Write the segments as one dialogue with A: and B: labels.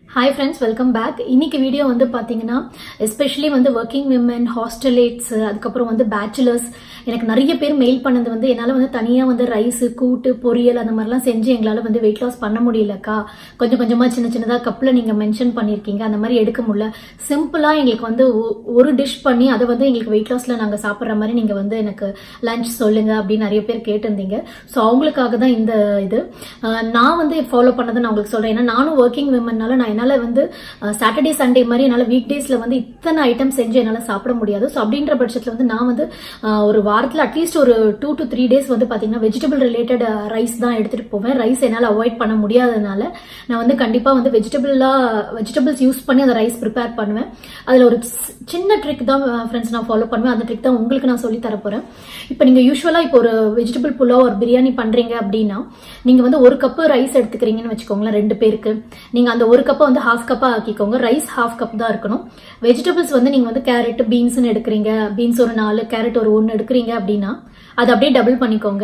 A: hi friends welcome back இன்னைக்கு video வந்து பார்த்தீங்கன்னா எஸ்பெஷலி வந்து ஒர்க்கிங் விமன் ஹாஸ்டலேட்ஸ் அதுக்கப்புறம் வந்து பேச்சுலர்ஸ் எனக்கு நிறைய பேர் மெயில் பண்ணது வந்து என்னால் வந்து தனியாக வந்து ரைஸ் கூட்டு பொரியல் அந்த மாதிரிலாம் செஞ்சு எங்களால் வந்து வெயிட் லாஸ் பண்ண முடியலக்கா கொஞ்சம் கொஞ்சமாக சின்ன சின்னதாக கப்பில் நீங்கள் மென்ஷன் பண்ணியிருக்கீங்க அந்த மாதிரி எடுக்க முடியல சிம்பிளாக எங்களுக்கு வந்து ஒ- ஒரு டிஷ் பண்ணி அதை வந்து எங்களுக்கு வெயிட் லாஸில் நாங்கள் சாப்பிட்ற மாதிரி நீங்கள் வந்து எனக்கு லஞ்ச் சொல்லுங்க அப்படின்னு நிறைய பேர் கேட்டிருந்தீங்க ஸோ அவங்களுக்காக தான் இந்த இது அஹ் நான் வந்து ஃபாலோ பண்ணதை நான் உங்களுக்கு சொல்கிறேன் ஏன்னா நானும் ஒர்க்கிங் விமன்னால நான் என்னால் வந்து சாட்டர்டே சண்டே மாதிரி என்னால் வீக் டேஸில் வந்து இத்தனை ஐட்டம் செஞ்சு என்னால் சாப்பிட முடியாது ஸோ அப்படின்ற பட்சத்தில் வந்து நான் வந்து அஹ், ஒரு வாரத்தில் அட்லீஸ்ட் ஒரு டூ டு த்ரீ டேஸ் வந்து பார்த்தீங்கன்னா வெஜிடபிள் ரிலேட்டட் ரைஸ் தான் எடுத்துகிட்டு போவேன் ரைஸ் என்னால் அவாய்ட் பண்ண முடியாததுனால நான் வந்து கண்டிப்பாக வந்து வெஜிடபிளாக வெஜிடபிள்ஸ் யூஸ் பண்ணி அந்த ரைஸ் ப்ரிப்பேர் பண்ணுவேன் அதில் ஒரு சி- சின்ன ட்ரிக் தான் ஃப்ரெண்ட்ஸ் நான் ஃபாலோ பண்ணுவேன் அந்த ட்ரிக் தான் உங்களுக்கு நான் சொல்லி தரப்போகிறேன் இப்போ நீங்கள் யூஸ்வலாக இப்போ ஒரு வெஜிடபிள் புலாவ் ஒரு பிரியாணி பண்ணுறீங்க அப்படின்னா நீங்கள் வந்து ஒரு கப்பு ரைஸ் எடுத்துக்கிறீங்கன்னு வச்சுக்கோங்களேன் ரெண்டு பேருக்கு நீங்கள் அந்த ஒரு கப்பை வந்து ஹாஃப் கப்பாக ஆக்கிக்கோங்க ரைஸ் ஹாஃப் கப் தான் இருக்கணும் வெஜிடபிள்ஸ் வந்து நீங்கள் வந்து கேரட் பீன்ஸ்னு எடுக்கிறீங்க பீன்ஸ் ஒரு நாலு கேரட் ஒரு ஒன்று எடுக்கிறீங்க அப்படின்னா அதை அப்படியே டபுள் பண்ணிக்கோங்க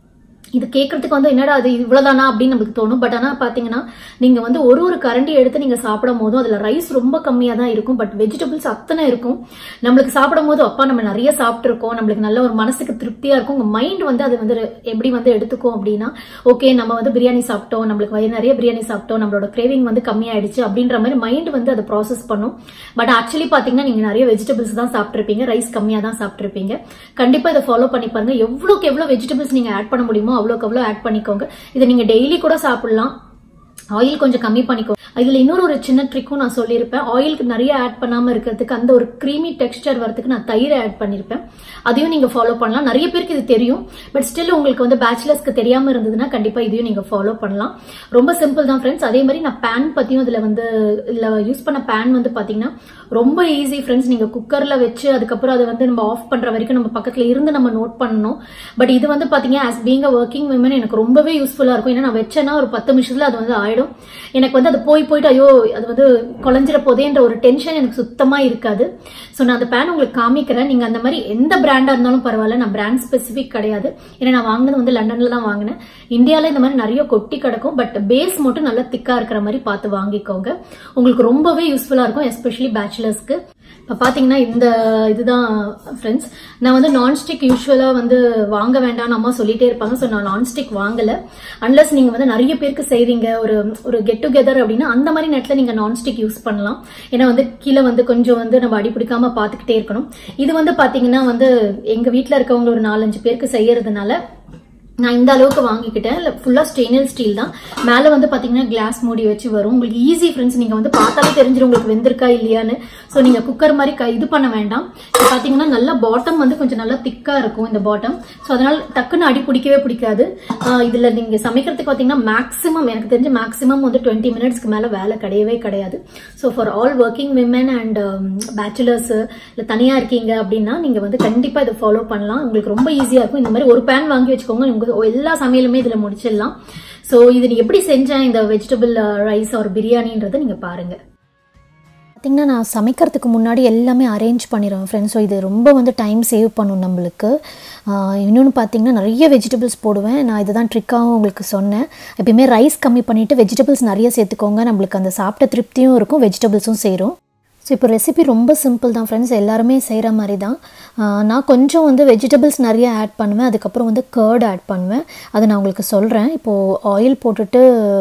A: இது கேட்கறதுக்கு வந்து என்னடா அது இவ்வளவுதானா அப்படின்னு நமக்கு தோணும் பட் ஆனா பாத்தீங்கன்னா நீங்க வந்து ஒரு ஒரு கரண்டி எடுத்து நீங்க சாப்பிடும் போதும் அதுல ரைஸ் ரொம்ப கம்மியா தான் இருக்கும் பட் வெஜிடபிள்ஸ் அத்தனை இருக்கும் நம்மளுக்கு சாப்பிடும் போது அப்பா நம்ம நிறைய சாப்பிட்டுருக்கோம் நம்மளுக்கு நல்ல ஒரு மனசுக்கு திருப்தியா இருக்கும் உங்க மைண்ட் வந்து அது வந்து எப்படி வந்து எடுத்துக்கும் அப்படின்னா ஓகே நம்ம வந்து பிரியாணி சாப்பிட்டோம் நம்மளுக்கு வயிறு நிறைய பிரியாணி சாப்பிட்டோம் நம்மளோட கிரேவிங் வந்து கம்மியாயிடுச்சு அப்படின்ற மாதிரி மைண்ட் வந்து அதை ப்ராசஸ் பண்ணும் பட் ஆக்சுவலி பாத்தீங்கன்னா நீங்க நிறைய வெஜிடபிள்ஸ் தான் சாப்பிட்டிருப்பீங்க ரைஸ் கம்மியா தான் சாப்பிட்டிருப்பீங்க கண்டிப்பா இதை ஃபாலோ பண்ணி பாருங்க எவ்வளவுக்கு எவ்வளவு வெஜிடபிள்ஸ் நீங்க ஆட் பண்ண முடியுமோ அவ்வளவுக்கு அவ்வளவு ஆட் பண்ணிக்கோங்க இதை நீங்க டெய்லி கூட சாப்பிடலாம் ஆயில் கொஞ்சம் கம்மி பண்ணிக்கோ இதுல இன்னொரு ஒரு சின்ன ட்ரிக்கும் நான் சொல்லியிருப்பேன் ஆயிலுக்கு நிறைய ஆட் பண்ணாம இருக்கிறதுக்கு அந்த ஒரு க்ரீமி டெக்ஸ்டர் வரதுக்கு நான் தயிர் ஆட் பண்ணிருப்பேன் அதையும் நீங்க ஃபாலோ பண்ணலாம் நிறைய பேருக்கு இது தெரியும் பட் ஸ்டில் உங்களுக்கு வந்து பேச்சுலர்ஸ்க்கு தெரியாம இருந்ததுன்னா கண்டிப்பா இதையும் நீங்க ஃபாலோ பண்ணலாம் ரொம்ப சிம்பிள் தான் ஃப்ரெண்ட்ஸ் அதே மாதிரி நான் பேன் பத்தியும் இதுல வந்து இதுல யூஸ் பண்ண பேன் வந்து பாத்தீங்கன்னா ரொம்ப ஈஸி ஃப்ரெண்ட்ஸ் நீங்க குக்கர்ல வச்சு அதுக்கப்புறம் அதை வந்து நம்ம ஆஃப் பண்ற வரைக்கும் நம்ம பக்கத்துல இருந்து நம்ம நோட் பண்ணணும் பட் இது வந்து பாத்தீங்க as being a working women எனக்கு ரொம்பவே யூஸ்ஃபுல்லா இருக்கும் ஏன்னா நான் வச்சேன்னா ஒரு பத்து நிமிஷத்துல அது வந்து ஆயிடும் எனக்கு வந்து அது போய் போயிட்டு ஐயோ அது வந்து குழஞ்சிட போதேன்ற ஒரு டென்ஷன் எனக்கு சுத்தமா இருக்காது ஸோ நான் அந்த பேன் உங்களுக்கு காமிக்கிறேன் நீங்க அந்த மாதிரி எந்த பிராண்டா இருந்தாலும் பரவாயில்ல நான் பிராண்ட் ஸ்பெசிபிக் கிடையாது ஏன்னா நான் வாங்கினது வந்து லண்டன்ல தான் வாங்கினேன் இந்தியால இந்த மாதிரி நிறைய கொட்டி கிடக்கும் பட் பேஸ் மட்டும் நல்லா திக்கா இருக்கிற மாதிரி பார்த்து வாங்கிக்கோங்க உங்களுக்கு ரொம்பவே யூஸ்ஃபுல்லா இருக்கும் எஸ்பெஷலி பேச்சுலர்ஸ்க்கு இப்போ பார்த்தீங்கன்னா இந்த இதுதான் ஃப்ரெண்ட்ஸ் நான் வந்து நான்ஸ்டிக் யூஸ்வலாக வந்து வாங்க வேண்டாம்னு அம்மா சொல்லிட்டே இருப்பாங்க ஸோ நான் நான்ஸ்டிக் வாங்கலை அன்லஸ் நீங்கள் வந்து நிறைய பேருக்கு செய்றீங்க ஒரு ஒரு கெட் டுகெதர் அப்படின்னா அந்த மாதிரி நேரத்தில் நீங்கள் நான்ஸ்டிக் யூஸ் பண்ணலாம் ஏன்னா வந்து கீழே வந்து கொஞ்சம் வந்து நம்ம அடி பிடிக்காம பார்த்துக்கிட்டே இருக்கணும் இது வந்து பார்த்தீங்கன்னா வந்து எங்கள் வீட்டில் இருக்கவங்க ஒரு நாலஞ்சு பேருக்கு செய்யறதுனால நான் இந்த அளவுக்கு வாங்கிக்கிட்டேன் ஃபுல்லாக ஸ்டெயின்லெஸ் ஸ்டீல் தான் மேலே வந்து பார்த்தீங்கன்னா கிளாஸ் மூடி வச்சு வரும் உங்களுக்கு ஈஸி ஃப்ரெண்ட்ஸ் நீங்கள் வந்து பார்த்தாலே தெரிஞ்சிடும் உங்களுக்கு வெந்திருக்கா இல்லையான்னு ஸோ நீங்கள் குக்கர் மாதிரி க இது பண்ண வேண்டாம் இது பார்த்தீங்கன்னா நல்லா பாட்டம் வந்து கொஞ்சம் நல்லா திக்காக இருக்கும் இந்த பாட்டம் ஸோ அதனால் டக்குன்னு அடி பிடிக்கவே பிடிக்காது இதில் நீங்கள் சமைக்கிறதுக்கு பார்த்தீங்கன்னா மேக்ஸிமம் எனக்கு தெரிஞ்ச மேக்ஸிமம் வந்து டுவெண்ட்டி மினிட்ஸ்க்கு மேலே வேலை கிடையவே கிடையாது so for all working women and bachelors இல்லை தனியாக இருக்கீங்க அப்படின்னா நீங்கள் வந்து கண்டிப்பாக இதை ஃபாலோ பண்ணலாம் உங்களுக்கு ரொம்ப ஈஸியாக இருக்கும் இந்த மாதிரி ஒரு பேன் வாங்கி வச்சுக்கோங்க உங்களுக்கு எல்லா சமையலுமே இதில் முடிச்சிடலாம் ஸோ இது நீ எப்படி செஞ்சேன் இந்த வெஜிடபிள் ரைஸ் ஒரு பிரியாணின்றதை நீங்கள் பாருங்கள்
B: பார்த்திங்கன்னா நான் சமைக்கிறதுக்கு முன்னாடி எல்லாமே அரேஞ்ச் பண்ணிடுவேன் ஃப்ரெண்ட்ஸ் ஸோ இது ரொம்ப வந்து டைம் சேவ் பண்ணும் நம்மளுக்கு இன்னொன்று பார்த்தீங்கன்னா நிறைய வெஜிடபிள்ஸ் போடுவேன் நான் இதுதான் ட்ரிக்காகவும் உங்களுக்கு சொன்னேன் எப்பயுமே ரைஸ் கம்மி பண்ணிவிட்டு வெஜிடபிள்ஸ் நிறைய சேர்த்துக்கோங்க நம்மளுக்கு அந்த சாப்பிட்ட திருப்தியும் இருக்கும் வெஜிடபிள்ஸும் சேரும் ஸோ இப்போ ரெசிபி ரொம்ப சிம்பிள் தான் ஃப்ரெண்ட்ஸ் எல்லாருமே செய்கிற மாதிரி தான் ஆஹ் நான் கொஞ்சம் வந்து வெஜிடபிள்ஸ் நிறைய ஆட் பண்ணுவேன் அதுக்கப்புறம் வந்து கர்ட் ஆட் பண்ணுவேன் அதை நான் உங்களுக்கு சொல்கிறேன் இப்போது ஆயில் போட்டுட்டு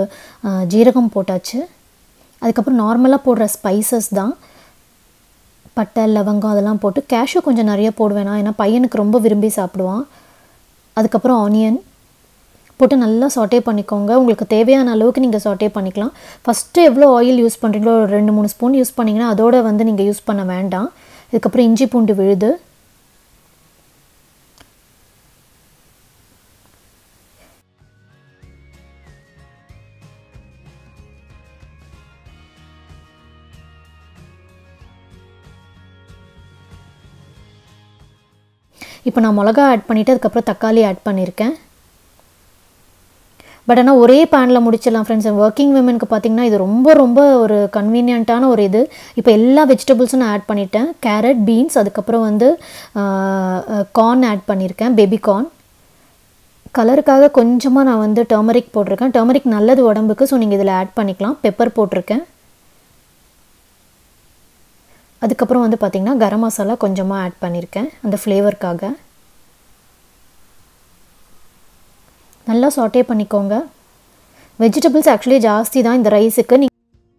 B: ஆஹ் ஜீரகம் போட்டாச்சு அதுக்கப்புறம் நார்மலாக போடுற ஸ்பைசஸ் தான் பட்டை லவங்கம் அதெல்லாம் போட்டு கேஷ்யூ கொஞ்சம் நிறைய போடுவேன் நான் ஏன்னா பையனுக்கு ரொம்ப விரும்பி சாப்பிடுவான் அதுக்கப்புறம் ஆனியன் போட்டு நல்லா சாட்டே பண்ணிக்கோங்க உங்களுக்கு தேவையான அளவுக்கு நீங்கள் சாட்டே பண்ணிக்கலாம் ஃபஸ்ட்டு எவ்வளோ ஆயில் யூஸ் பண்ணுறீங்களோ ஒரு ரெண்டு மூணு ஸ்பூன் யூஸ் பண்ணிங்கன்னா அதோட வந்து நீங்கள் யூஸ் பண்ண வேண்டாம் இதுக்கப்புறம் இஞ்சி பூண்டு விழுது இப்போ நான் மிளகா ஆட் பண்ணிவிட்டு அதுக்கப்புறம் தக்காளி ஆட் பண்ணியிருக்கேன் பட் ஆனால் ஒரே பேனில் முடிச்சிடலாம் ஃப்ரெண்ட்ஸ் ஒர்க்கிங் விமனுக்கு பார்த்தீங்கன்னா இது ரொம்ப ரொம்ப ஒரு கன்வீனியண்ட்டான ஒரு இது இப்போ எல்லா வெஜிடபிள்ஸும் நான் ஆட் பண்ணிட்டேன் கேரட் பீன்ஸ் அதுக்கப்புறம் வந்து கார்ன் ஆட் பண்ணியிருக்கேன் பேபி கார்ன் கலருக்காக கொஞ்சமாக நான் வந்து டர்மரிக் போட்டிருக்கேன் டர்மரிக் நல்லது உடம்புக்கு ஸோ நீங்கள் இதில் ஆட் பண்ணிக்கலாம் பெப்பர் போட்டிருக்கேன் அதுக்கப்புறம் வந்து பார்த்திங்கன்னா கரம் மசாலா கொஞ்சமாக ஆட் பண்ணியிருக்கேன் அந்த ஃப்ளேவருக்காக நல்லா சாட்டே பண்ணிக்கோங்க வெஜிடபிள்ஸ் ஆக்சுவலி ஜாஸ்தி தான் இந்த ரைஸுக்கு நீ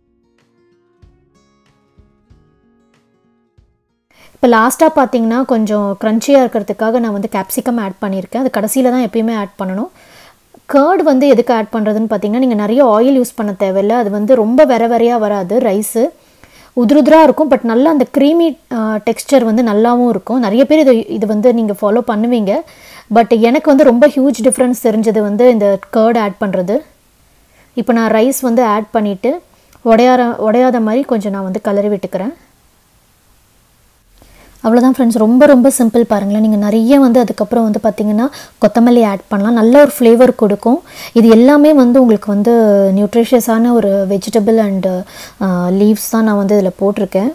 B: இப்போ லாஸ்ட்டாக பார்த்தீங்கன்னா கொஞ்சம் க்ரன்ச்சியாக இருக்கிறதுக்காக நான் வந்து கேப்சிகம் ஆட் பண்ணியிருக்கேன் அது கடைசியில் தான் எப்பயுமே ஆட் பண்ணணும் கேர்டு வந்து எதுக்கு ஆட் பண்ணுறதுன்னு பார்த்தீங்கன்னா நீங்கள் நிறைய ஆயில் யூஸ் பண்ண தேவையில்லை அது வந்து ரொம்ப வெற வெறையாக வராது ரைஸு உதிருதுராக இருக்கும் பட் நல்லா அந்த க்ரீமி டெக்ஸ்டர் வந்து நல்லாவும் இருக்கும் நிறைய பேர் இது இது வந்து நீங்கள் ஃபாலோ பண்ணுவீங்க பட் எனக்கு வந்து ரொம்ப ஹியூஜ் டிஃப்ரென்ஸ் தெரிஞ்சது வந்து இந்த கேர்டு ஆட் பண்ணுறது இப்போ நான் ரைஸ் வந்து ஆட் பண்ணிவிட்டு உடையார உடையாத மாதிரி கொஞ்சம் நான் வந்து கலரி விட்டுக்கிறேன் அவ்வளோதான் ஃப்ரெண்ட்ஸ் ரொம்ப ரொம்ப சிம்பிள் பாருங்களேன் நீங்கள் நிறைய வந்து அதுக்கப்புறம் வந்து பார்த்திங்கன்னா கொத்தமல்லி ஆட் பண்ணலாம் நல்ல ஒரு ஃப்ளேவர் கொடுக்கும் இது எல்லாமே வந்து உங்களுக்கு வந்து நியூட்ரிஷியஸான ஒரு வெஜிடபிள் அண்டு லீவ்ஸ் தான் நான் வந்து இதில் போட்டிருக்கேன்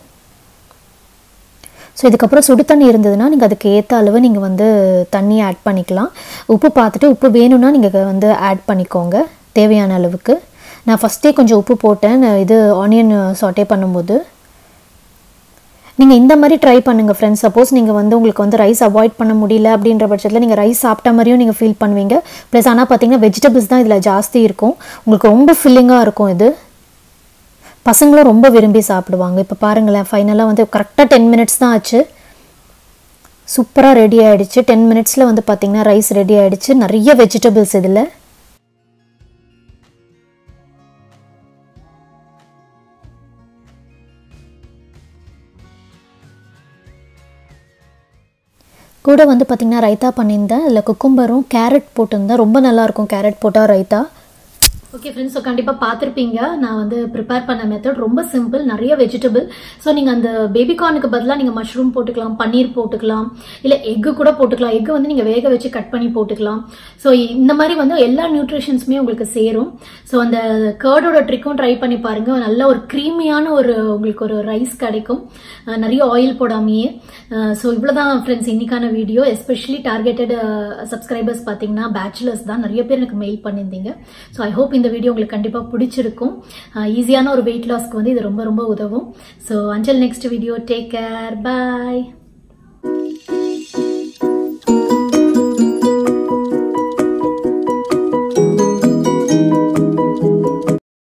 B: ஸோ இதுக்கப்புறம் சுடு தண்ணி இருந்ததுன்னா நீங்கள் அதுக்கு ஏற்ற அளவு நீங்கள் வந்து தண்ணி ஆட் பண்ணிக்கலாம் உப்பு பார்த்துட்டு உப்பு வேணும்னா நீங்கள் வந்து ஆட் பண்ணிக்கோங்க தேவையான அளவுக்கு நான் ஃபஸ்ட்டே கொஞ்சம் உப்பு போட்டேன் இது ஆனியன் சாட்டே பண்ணும்போது நீங்கள் இந்த மாதிரி ட்ரை பண்ணுங்கள் ஃப்ரெண்ட்ஸ் சப்போஸ் நீங்கள் வந்து உங்களுக்கு வந்து ரைஸ் அவாய்ட் பண்ண முடியல அப்படின்ற பட்சத்தில் நீங்கள் ரைஸ் சாப்பிட்ட மாதிரியும் நீங்கள் ஃபீல் பண்ணுவீங்க ப்ளஸ் ஆனால் பார்த்தீங்கன்னா வெஜிடபிள்ஸ் தான் இதில் ஜாஸ்தி இருக்கும் உங்களுக்கு ரொம்ப ஃபில்லிங்காக இருக்கும் இது பசங்களும் ரொம்ப விரும்பி சாப்பிடுவாங்க இப்போ பாருங்களேன் ஃபைனலாக வந்து கரெக்டாக டென் மினிட்ஸ் தான் ஆச்சு சூப்பராக ரெடி ஆகிடுச்சு டென் மினிட்ஸில் வந்து பார்த்திங்கன்னா ரைஸ் ரெடி ஆகிடுச்சு நிறைய வெஜிடபிள்ஸ் இதில் கூட வந்து பார்த்திங்கன்னா ரைத்தா பண்ணியிருந்தேன் அதில் குக்கும்பரும் கேரட் போட்டிருந்தேன் ரொம்ப நல்லாயிருக்கும் கேரட் போட்டால் ரைத்தா
A: ஓகே ஃப்ரெண்ட்ஸ் ஸோ கண்டிப்பாக பார்த்துருப்பீங்க நான் வந்து ப்ரிப்பேர் பண்ண மெத்தட் ரொம்ப சிம்பிள் நிறைய வெஜிடபிள் ஸோ நீங்கள் அந்த பேபிகார்னுக்கு பதிலாக நீங்கள் மஷ்ரூம் போட்டுக்கலாம் பன்னீர் போட்டுக்கலாம் இல்லை எக்கு கூட போட்டுக்கலாம் எக்கு வந்து நீங்கள் வேக வச்சு கட் பண்ணி போட்டுக்கலாம் ஸோ இந்த மாதிரி வந்து எல்லா நியூட்ரிஷன்ஸுமே உங்களுக்கு சேரும் ஸோ அந்த கேர்டோட ட்ரிக்கும் ட்ரை பண்ணி பாருங்க நல்ல ஒரு க்ரீமியான ஒரு உங்களுக்கு ஒரு ரைஸ் கிடைக்கும் அஹ் நிறைய ஆயில் போடாமையே ஸோ இவ்வளோதான் ஃப்ரெண்ட்ஸ் இன்னைக்கான வீடியோ எஸ்பெஷலி டார்கெட்டட் சப்ஸ்கிரைபர்ஸ் பார்த்தீங்கன்னா பேச்சுலர்ஸ் தான் நிறைய பேர் எனக்கு மெயில் பண்ணியிருந்தீங்க ஸோ ஐ ஹோப் இந்த வீடியோ உங்களுக்கு கண்டிப்பாக பிடிச்சிருக்கும் ஈஸியான ஒரு வெயிட் லாஸ்க்கு வந்து இது ரொம்ப ரொம்ப உதவும் ஸோ அஞ்சல் நெக்ஸ்ட் வீடியோ டேக் கேர் பாய்